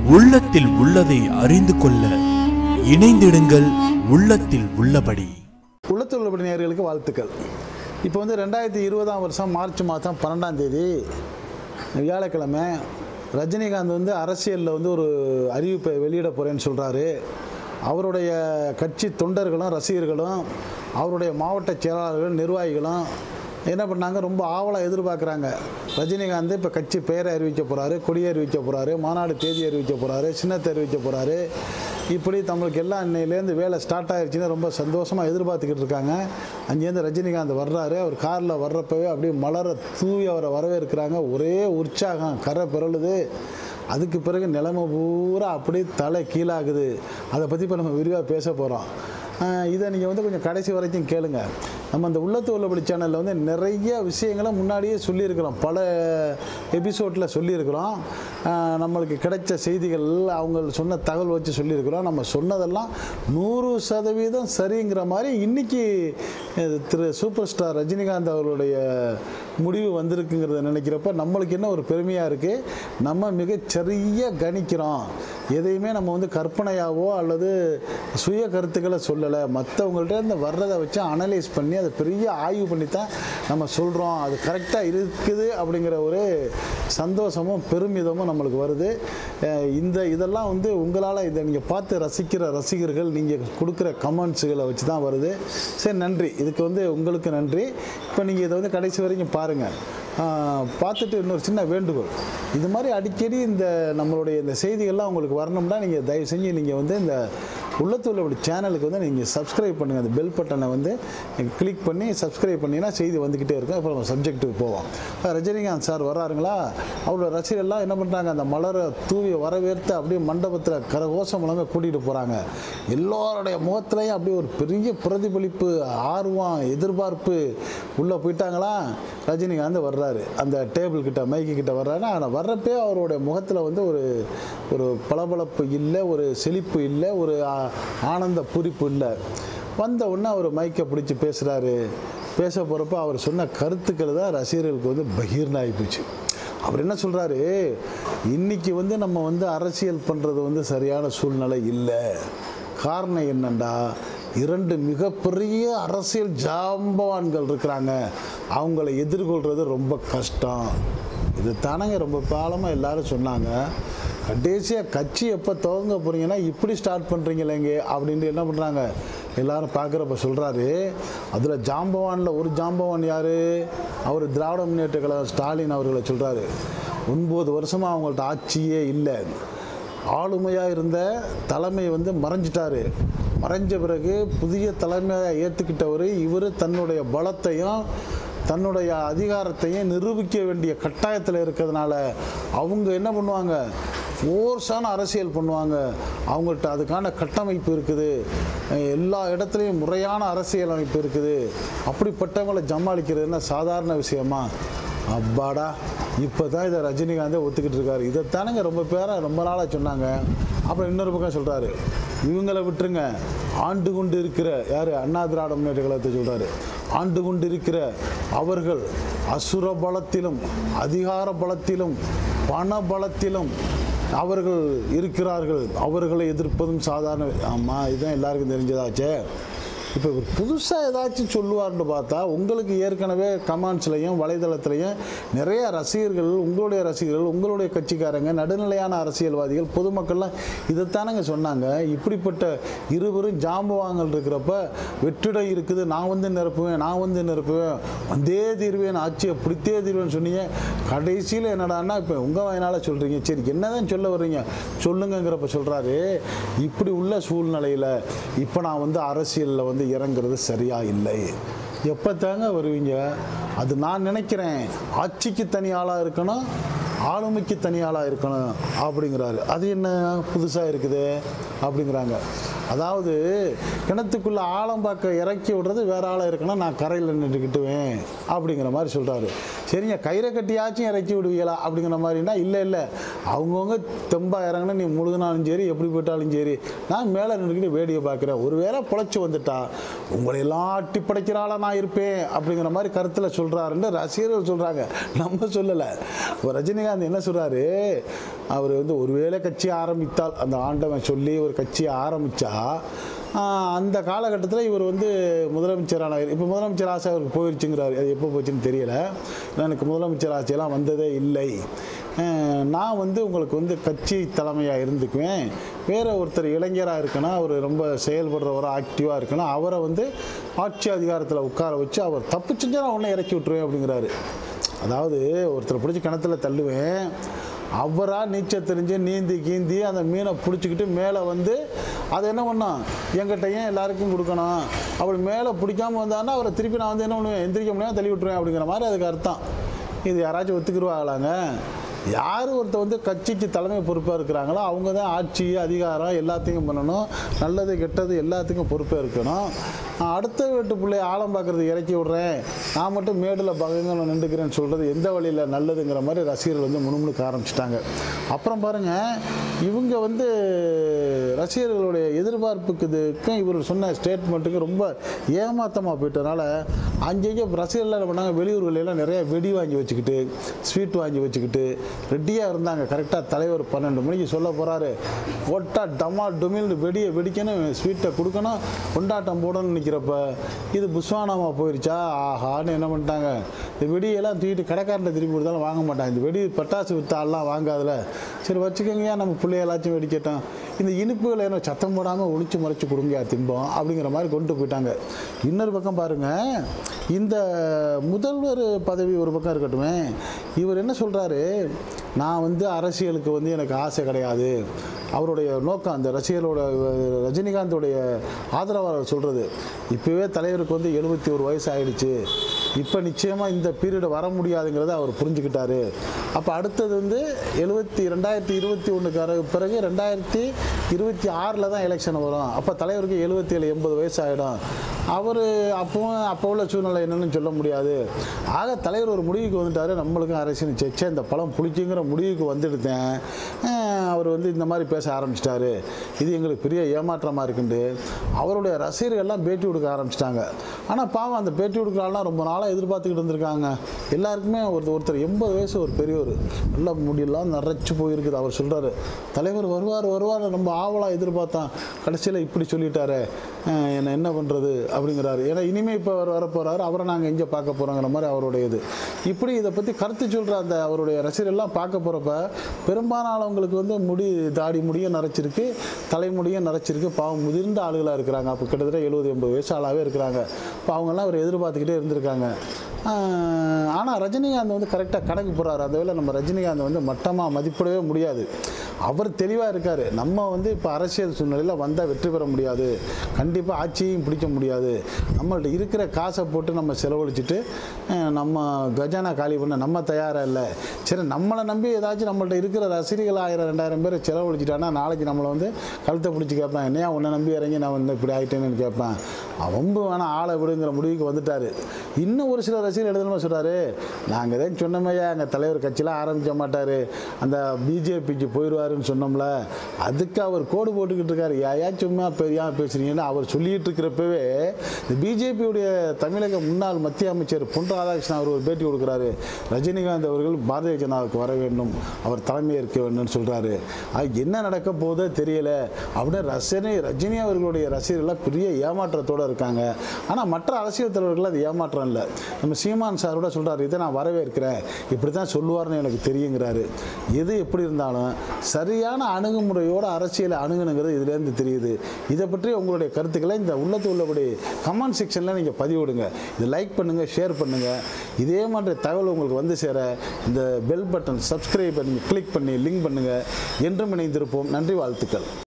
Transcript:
உள்ளத்தில் உள்ளதை அறிந்து கொள்ள இணைந்திடுங்கள் உள்ளத்தில் உள்ளபடி உள்ளத்தில் உள்ளபடி நேயர்களுக்கு வாழ்த்துக்கள் இப்போ வந்து ரெண்டாயிரத்தி இருபதாம் வருஷம் மார்ச் மாதம் பன்னெண்டாம் தேதி வியாழக்கிழமை ரஜினிகாந்த் வந்து அரசியலில் வந்து ஒரு அறிவிப்பை வெளியிட போகிறேன்னு சொல்கிறாரு அவருடைய கட்சி தொண்டர்களும் ரசிகர்களும் அவருடைய மாவட்ட செயலாளர்கள் நிர்வாகிகளும் என்ன பண்ணாங்க ரொம்ப ஆவலாக எதிர்பார்க்குறாங்க ரஜினிகாந்த் இப்போ கட்சி பெயரை அறிவிக்க போகிறாரு கொடி அறிவிக்க போகிறாரு மாநாடு தேதி அறிவிக்க போகிறாரு சின்னத்தை அறிவிக்க போகிறாரு இப்படி நம்மளுக்கு எல்லாம் இன்னையிலேருந்து வேலை ஸ்டார்ட் ஆயிடுச்சுன்னு ரொம்ப சந்தோஷமாக எதிர்பார்த்துக்கிட்டு இருக்காங்க அங்கேருந்து ரஜினிகாந்த் வர்றாரு அவர் காரில் வர்றப்பவே அப்படியே மலர தூவி அவரை வரவேற்கிறாங்க ஒரே உற்சாகம் கரை பிறழுது அதுக்கு பிறகு நிலைமை பூரா அப்படியே தலை கீழாகுது அதை பற்றி இப்போ நம்ம விரிவாக பேச போகிறோம் இதை நீங்கள் வந்து கொஞ்சம் கடைசி வரைக்கும் கேளுங்க நம்ம அந்த உள்ளத்து உள்ளபடி சேனலில் வந்து நிறைய விஷயங்களை முன்னாடியே சொல்லியிருக்கிறோம் பல எபிசோடில் சொல்லியிருக்கிறோம் ஆஹ் நம்மளுக்கு கிடைச்ச செய்திகள் அவங்க சொன்ன தகவல் வச்சு சொல்லியிருக்கிறோம் நம்ம சொன்னதெல்லாம் நூறு சதவீதம் சரிங்கிற மாதிரி இன்னைக்கு அஹ், திரு சூப்பர் ஸ்டார் ரஜினிகாந்த் அவருடைய முடிவு வந்திருக்குங்கிறத நினைக்கிறப்ப நம்மளுக்கு என்ன ஒரு பெருமையாக இருக்குது நம்ம மிகச் சரியாக கணிக்கிறோம் எதையுமே நம்ம வந்து கற்பனையாவோ அல்லது சுய கருத்துக்களை சொல்லலை மற்றவங்கள்ட்ட இருந்து வர்றதை வச்சு அனலைஸ் பண்ணி அதை பெரிய ஆய்வு பண்ணி தான் நம்ம சொல்கிறோம் அது கரெக்டாக இருக்குது அப்படிங்கிற ஒரு சந்தோஷமும் பெருமிதமும் நம்மளுக்கு வருது அஹ் இந்த இதெல்லாம் வந்து உங்களால் இதை நீங்கள் பார்த்து ரசிக்கிற ரசிகர்கள் நீங்கள் கொடுக்குற கமெண்ட்ஸுகளை வச்சு தான் வருது சரி நன்றி இதுக்கு வந்து உங்களுக்கு நன்றி இப்போ நீங்கள் இதை வந்து கடைசி வரைக்கும் பாருங்கள் ஆஹ் பார்த்துட்டு இன்னொரு சின்ன வேண்டுகோள் இது மாதிரி அடிக்கடி இந்த நம்மளுடைய இந்த செய்திகள்லாம் உங்களுக்கு வரணும்னா நீங்கள் தயவு செஞ்சு நீங்கள் வந்து இந்த உள்ளத்துல அப்படி சேனலுக்கு வந்து நீங்கள் சப்ஸ்கிரைப் பண்ணுங்கள் அந்த பெல் பட்டனை வந்து கிளிக் பண்ணி சப்ஸ்கிரைப் பண்ணிங்கன்னா செய்தி வந்துக்கிட்டே இருக்கும் அப்புறம் நம்ம சப்ஜெக்ட்டுக்கு போவோம் அஹ் ரஜினிகாந்த் சார் வர்றாருங்களா அவரோட ரசிகர்லாம் என்ன பண்ணுறாங்க அந்த மலரை தூவி வரவேற்று அப்படியே மண்டபத்தில் கரகோஷம் முழங்க கூட்டிகிட்டு போகிறாங்க எல்லோருடைய முகத்துலையும் அப்படியே ஒரு பெரிய பிரதிபலிப்பு ஆர்வம் எதிர்பார்ப்பு உள்ளே போயிட்டாங்களா ரஜினிகாந்த் வர்றாரு அந்த டேபிள் கிட்ட மைக்கு கிட்ட வர்றாரு ஆனால் வர்றப்பே அவருடைய முகத்தில் வந்து ஒரு ஒரு பளபளப்பு இல்லை ஒரு செழிப்பு இல்லை ஒரு ஆ- ஆனந்த பூரிப்பு இல்லை வந்த உடனே அவர் மைக்கை பிடிச்சி பேசுகிறாரு பேச போகிறப்ப அவர் சொன்ன கருத்துக்கள் தான் ரசிகர்களுக்கு வந்து பகீர்னாகி போச்சு அவர் என்ன சொல்கிறாரு இன்னைக்கு வந்து நம்ம வந்து அரசியல் பண்ணுறது வந்து சரியான சூழ்நிலை இல்லை காரணம் என்னண்டா இரண்டு மிகப்பெரிய அரசியல் ஜாம்பவான்கள் இருக்கிறாங்க அவங்கள எதிர்கொள்கிறது ரொம்ப கஷ்டம் இது தானங்க ரொம்ப காலமாக எல்லாரும் சொன்னாங்க கடைசியாக கட்சி எப்போ துவங்க போகிறீங்கன்னா இப்படி ஸ்டார்ட் பண்ணுறீங்களேங்க அப்படின்ட்டு என்ன பண்ணுறாங்க எல்லாரும் பார்க்குறப்ப சொல்கிறாரு அதில் ஜாம்பவானில் ஒரு ஜாம்பவான் யார் அவர் திராவிட முன்னேற்ற கழகம் ஸ்டாலின் அவர்களை சொல்கிறாரு ஒன்பது வருஷமாக அவங்கள்ட்ட ஆட்சியே இல்லை ஆளுமையாக இருந்த தலைமை வந்து மறைஞ்சிட்டாரு மறைஞ்ச பிறகு புதிய தலைமையை ஏற்றுக்கிட்டவர் இவர் தன்னுடைய பலத்தையும் தன்னுடைய அதிகாரத்தையும் நிரூபிக்க வேண்டிய கட்டாயத்தில் இருக்கிறதுனால அவங்க என்ன பண்ணுவாங்க ஃபோர்ஸான அரசியல் பண்ணுவாங்க அவங்கள்ட்ட அதுக்கான கட்டமைப்பு இருக்குது அஹ் எல்லா இடத்துலையும் முறையான அரசியல் அமைப்பு இருக்குது அப்படிப்பட்டவங்களை ஜமாளிக்கிறதுனா சாதாரண விஷயமா அப்பாடா இப்போ தான் இதை ரஜினிகாந்தே ஒத்துக்கிட்டு இருக்காரு இதைத்தானுங்க ரொம்ப பேராக ரொம்ப நாளாக சொன்னாங்க அப்புறம் இன்னொரு பக்கம் சொல்கிறாரு இவங்களை விட்டுருங்க ஆண்டு கொண்டு இருக்கிற யார் அண்ணா திராவிட முன்னேற்ற கழகத்தை சொல்கிறாரு ஆண்டு கொண்டு இருக்கிற அவர்கள் அசுர பலத்திலும் அதிகார பலத்திலும் பண பலத்திலும் அவர்கள் இருக்கிறார்கள் அவர்களை எதிர்ப்பதும் சாதாரண ஆமாம் இதுதான் எல்லாருக்கும் தெரிஞ்சதாச்சே இப்போ இவர் புதுசாக ஏதாச்சும் சொல்லுவார்னு பார்த்தா உங்களுக்கு ஏற்கனவே கமெண்ட்ஸ்லையும் வலைதளத்துலையும் நிறைய ரசிகர்கள் உங்களுடைய ரசிகர்கள் உங்களுடைய கட்சிக்காரங்க நடுநிலையான அரசியல்வாதிகள் பொதுமக்கள்லாம் இதைத்தானங்க சொன்னாங்க இப்படிப்பட்ட இருவரும் ஜாம்பவாங்கள் இருக்கிறப்ப வெற்றிடம் இருக்குது நான் வந்து நிரப்புவேன் நான் வந்து நிரப்புவேன் வந்தே தீர்வேன் ஆட்சியை பிடித்தே தீர்வேன்னு சொன்னீங்க கடைசியில் என்னடான்னா இப்போ உங்கள் வாயினால் சொல்கிறீங்க சரி என்னதான் சொல்ல வர்றீங்க சொல்லுங்கங்கிறப்ப சொல்கிறாரு இப்படி உள்ள சூழ்நிலையில் இப்போ நான் வந்து அரசியலில் வந்து இறங்குறது சரியா இல்லை எப்போ தாங்க வருவீங்க அது நான் நினைக்கிறேன் ஆட்சிக்கு தனி ஆளாக இருக்கணும் ஆளுமைக்கு தனி ஆளாக இருக்கணும் அப்படிங்கிறாரு அது என்ன புதுசாக இருக்குது அப்படிங்கிறாங்க அதாவது கிணத்துக்குள்ளே ஆழம் பார்க்க இறக்கி விடுறது வேற ஆளாக இருக்கணும் நான் கரையில் நின்றுக்கிட்டுவேன் அப்படிங்கிற மாதிரி சொல்கிறாரு சரிங்க கயிறை கட்டியாச்சும் இறக்கி விடுவீங்களா அப்படிங்கிற மாதிரினா இல்லை இல்லை அவங்கவுங்க தெம்பா இறங்கினா நீ முழுகினாலும் சரி எப்படி போயிட்டாலும் சரி நான் மேலே நின்றுக்கிட்டு வேடிக்கை பார்க்குறேன் ஒருவேளை பொழைச்சி வந்துட்டா உங்களை எல்லாம் அட்டி படைக்கிறாளா நான் இருப்பேன் அப்படிங்கிற மாதிரி கருத்தில் சொல்கிறாருன்னு ரசிகர்கள் சொல்கிறாங்க நம்ம சொல்லலை இப்போ ரஜினிகாந்த் என்ன சொல்கிறாரு அவர் வந்து ஒருவேளை கட்சி ஆரம்பித்தால் அந்த ஆண்டவன் சொல்லி ஒரு கட்சியை ஆரம்பித்தா அந்த காலகட்டத்தில் இவர் வந்து முதலமைச்சரானார் இப்போ முதலமைச்சர் ஆசை அவருக்கு போயிடுச்சுங்கிறாரு அது எப்போ போச்சுன்னு தெரியல ஏன்னா எனக்கு முதலமைச்சர் ஆசையெல்லாம் வந்ததே இல்லை அஹ் நான் வந்து உங்களுக்கு வந்து கட்சி தலைமையாக இருந்துக்குவேன் வேற ஒருத்தர் இளைஞராக இருக்கணும் அவர் ரொம்ப செயல்படுறவராக ஆக்டிவாக இருக்கணும் அவரை வந்து ஆட்சி அதிகாரத்தில் உட்கார வச்சு அவர் தப்பு செஞ்சால் நான் உடனே இறக்கி விட்டுருவேன் அப்படிங்கிறாரு அதாவது ஒருத்தரை பிடிச்சி கிணத்துல தள்ளுவேன் அவராக நீச்சல் தெரிஞ்சு நீந்தி கீந்தி அந்த மீனை பிடிச்சிக்கிட்டு மேலே வந்து அதை என்ன பண்ணோம் எங்கிட்டையும் எல்லாருக்கும் கொடுக்கணும் அப்படி மேலே பிடிக்காம வந்தாருன்னா அவரை திருப்பி நான் வந்து என்ன பண்ணுவேன் எந்திரிக்க முடியாம தள்ளி விட்டுருவேன் அப்படிங்கிற மாதிரி அதுக்கு அர்த்தம் இது யாராச்சும் ஒத்துக்கிடுவாங்களாங்க யார் ஒருத்தர் வந்து கட்சிக்கு தலைமை பொறுப்பாக இருக்கிறாங்களோ அவங்க தான் ஆட்சி அதிகாரம் எல்லாத்தையும் பண்ணணும் நல்லது கெட்டது எல்லாத்துக்கும் பொறுப்பாக இருக்கணும் நான் அடுத்த வீட்டு பிள்ளைய ஆழம் பார்க்குறது இறக்கி விட்றேன் நான் மட்டும் மேடில் பகங்க நின்றுக்கிறேன்னு சொல்கிறது எந்த வழியில் நல்லதுங்கிற மாதிரி ரசிகர்கள் வந்து முணுமுணுக்க ஆரம்பிச்சிட்டாங்க அப்புறம் பாருங்கள் இவங்க வந்து ரசிகர்களுடைய எதிர்பார்ப்புக்கு இதுக்கும் இவர் சொன்ன ஸ்டேட்மெண்ட்டுக்கு ரொம்ப ஏமாத்தமாக போயிட்டனால அங்கேயே ரசிகர்கள் என்ன பண்ணாங்க வெளியூர்கள எல்லாம் நிறைய வெடி வாங்கி வச்சுக்கிட்டு ஸ்வீட் வாங்கி வச்சுக்கிட்டு ரெடியாக இருந்தாங்க கரெக்டாக தலைவர் பன்னெண்டு மணிக்கு சொல்ல போகிறாரு ஒட்டா டமா டொமில்னு வெடியை வெடிக்கணும் ஸ்வீட்டை கொடுக்கணும் கொண்டாட்டம் போடணும்னு நிற்கிறப்ப இது புஸ்வானமாக போயிருச்சா ஆஹான்னு என்ன பண்ணிட்டாங்க இந்த வெடியெல்லாம் தூக்கிட்டு கடைக்காரன்ட்ட திருப்பி கொடுத்தாலும் வாங்க மாட்டாங்க இந்த வெடி பட்டாசு வித்தாலாம் வாங்காதுல சரி வச்சுக்கோங்கயா நம்ம பிள்ளையெல்லாச்சும் வெடிக்கட்டும் இந்த இனிப்புகளை என்ன சத்தம் போடாமல் ஒளிச்சு மறைச்சு கொடுங்கயா திம்போம் அப்படிங்கிற மாதிரி கொண்டு போயிட்டாங்க இன்னொரு பக்கம் பாருங்கள் இந்த முதல்வர் பதவி ஒரு பக்கம் இருக்கட்டுமே இவர் என்ன சொல்கிறாரு நான் வந்து அரசியலுக்கு வந்து எனக்கு ஆசை கிடையாது அவருடைய நோக்கம் அந்த ரசிகர்களோட ரஜினிகாந்தோடைய ஆதரவாளர் சொல்கிறது இப்போவே தலைவருக்கு வந்து எழுபத்தி ஒரு வயசு ஆயிடுச்சு இப்போ நிச்சயமாக இந்த பீரியடு வர முடியாதுங்கிறத அவர் புரிஞ்சுக்கிட்டாரு அப்போ அடுத்தது வந்து எழுபத்தி ரெண்டாயிரத்தி இருபத்தி ஒன்றுக்கு பிறகு ரெண்டாயிரத்தி இருபத்தி ஆறில் தான் எலெக்ஷன் வரும் அப்போ தலைவருக்கு எழுபத்தி ஏழு எண்பது வயசு ஆகிடும் அவர் அப்பவும் அப்போ உள்ள சூழ்நிலை என்னன்னு சொல்ல முடியாது ஆக தலைவர் ஒரு முடிவுக்கு வந்துட்டாரு நம்மளுக்கும் அரசியல் செச்சே இந்த பழம் புளிக்குங்கிற முடிவுக்கு வந்துடுத்தேன் அஹ் அவர் வந்து இந்த மாதிரி பேச ஆரம்பிச்சிட்டாரு இது எங்களுக்கு பெரிய ஏமாற்றமாக இருக்குண்டு அவருடைய ரசிகர்கள்லாம் பேட்டி கொடுக்க ஆரம்பிச்சிட்டாங்க ஆனால் பாவம் அந்த பேட்டி கொடுக்குறாலாம் ரொம்ப நாளாக எதிர்பார்த்துக்கிட்டு இருந்திருக்காங்க எல்லாருக்குமே ஒருத்தர் ஒருத்தர் எண்பது வயசு ஒரு பெரியவர் நல்ல முடியெல்லாம் நிறைச்சு போயிருக்குது அவர் சொல்கிறாரு தலைவர் வருவார் வருவார் ரொம்ப ஆவலாக எதிர்பார்த்தான் கடைசியில் இப்படி சொல்லிட்டாரே அஹ் என்ன என்ன பண்ணுறது அப்படிங்கிறாரு ஏன்னா இனிமேல் இப்போ அவர் வரப்போகிறாரு அவரை நாங்கள் எங்கே பார்க்க போகிறோங்கிற மாதிரி அவருடைய இது இப்படி இதை பற்றி கருத்து சொல்கிற அந்த அவருடைய ரசிகர்கள்லாம் பார்க்க போகிறப்ப பெரும்பாலானவங்களுக்கு வந்து முடி தாடி முடியும் நரைச்சிருக்கு தலைமுடியும் நரைச்சிருக்கு பாவம் முதிர்ந்த ஆளுகளாக இருக்கிறாங்க அப்போ கிட்டத்தட்ட எழுபது எண்பது வயசு ஆளாகவே இருக்கிறாங்க இப்போ அவங்கெல்லாம் அவர் எதிர்பார்த்துக்கிட்டே இருந்திருக்காங்க ஆனால் ரஜினிகாந்த் வந்து கரெக்டாக கணக்கு போடுறாரு அந்த வேளை நம்ம ரஜினிகாந்த் வந்து மட்டமாக மதிப்பிடவே முடியாது அவர் தெளிவாக இருக்கார் நம்ம வந்து இப்போ அரசியல் சூழ்நிலையில் வந்தால் வெற்றி பெற முடியாது கண்டிப்பாக ஆட்சியையும் பிடிக்க முடியாது நம்மள்ட்ட இருக்கிற காசை போட்டு நம்ம செலவழிச்சிட்டு அஹ், நம்ம கஜானா காலி பண்ண நம்ம தயாராக இல்லை சரி நம்மளை நம்பி ஏதாச்சும் நம்மள்ட்ட இருக்கிற ரசிகர்கள் ஆயிரம் ரெண்டாயிரம் பேர் செலவழிச்சிட்டானா நாளைக்கு நம்மளை வந்து கழுத்தை பிடிச்சி கேட்பேன் என்னையா உன்னை நம்பி இறங்கி நான் வந்து இப்படி ஆகிட்டேன்னு கேட்பேன் ரொம்ப வேணாம் ஆளை விடுங்கிற முடிவுக்கு வந்துட்டாரு இன்னும் ஒரு சில ரசிகர்கள் எழுதணுமா சொல்கிறாரு நாங்கள் தான் சொன்னோமையா எங்கள் தலைவர் கட்சியெலாம் ஆரம்பிக்க மாட்டார் அந்த பிஜேபிக்கு போயிடுவாருன்னு சொன்னோம்ல அதுக்கு அவர் கோடு போட்டுக்கிட்டு இருக்காரு ஏன் சும்மா பெரியா பேசுறீங்கன்னு அவர் சொல்லிட்டு இருக்கிறப்பவே இந்த பிஜேபியுடைய தமிழக முன்னாள் மத்திய அமைச்சர் பொன் ராதாகிருஷ்ணன் அவர் ஒரு பேட்டி கொடுக்குறாரு ரஜினிகாந்த் அவர்கள் பாரதிய ஜனதாவுக்கு வர வேண்டும் அவர் தலைமை ஏற்க வேண்டும்னு சொல்கிறாரு அது என்ன நடக்க போதோ தெரியல அப்படின்னு ரசனை ரஜினி அவர்களுடைய ரசிகர்கள்லாம் பெரிய ஏமாற்றத்தோடு இருக்காங்க ஆனால் மற்ற அரசியல் தலைவர்கள் அது ஏமாற்றம் இல்லை நம்ம சீமான் சார் கூட சொல்கிறார் இதை நான் வரவேற்கிறேன் இப்படி தான் சொல்லுவார்னு எனக்கு தெரியுங்கிறாரு எது எப்படி இருந்தாலும் சரியான அணுகுமுறையோட அரசியலை அணுகணுங்கிறது இதுலேருந்து தெரியுது இதை பற்றி உங்களுடைய கருத்துக்களை இந்த உள்ளத்து உள்ளபடி கமெண்ட் செக்ஷனில் நீங்கள் பதிவிடுங்க இது லைக் பண்ணுங்கள் ஷேர் பண்ணுங்கள் இதே மாதிரி தகவல் உங்களுக்கு வந்து சேர இந்த பெல் பட்டன் சப்ஸ்கிரைபை நீங்கள் கிளிக் பண்ணி லிங்க் பண்ணுங்கள் என்றும் இணைந்திருப்போம் நன்றி வாழ்த்துக்கள்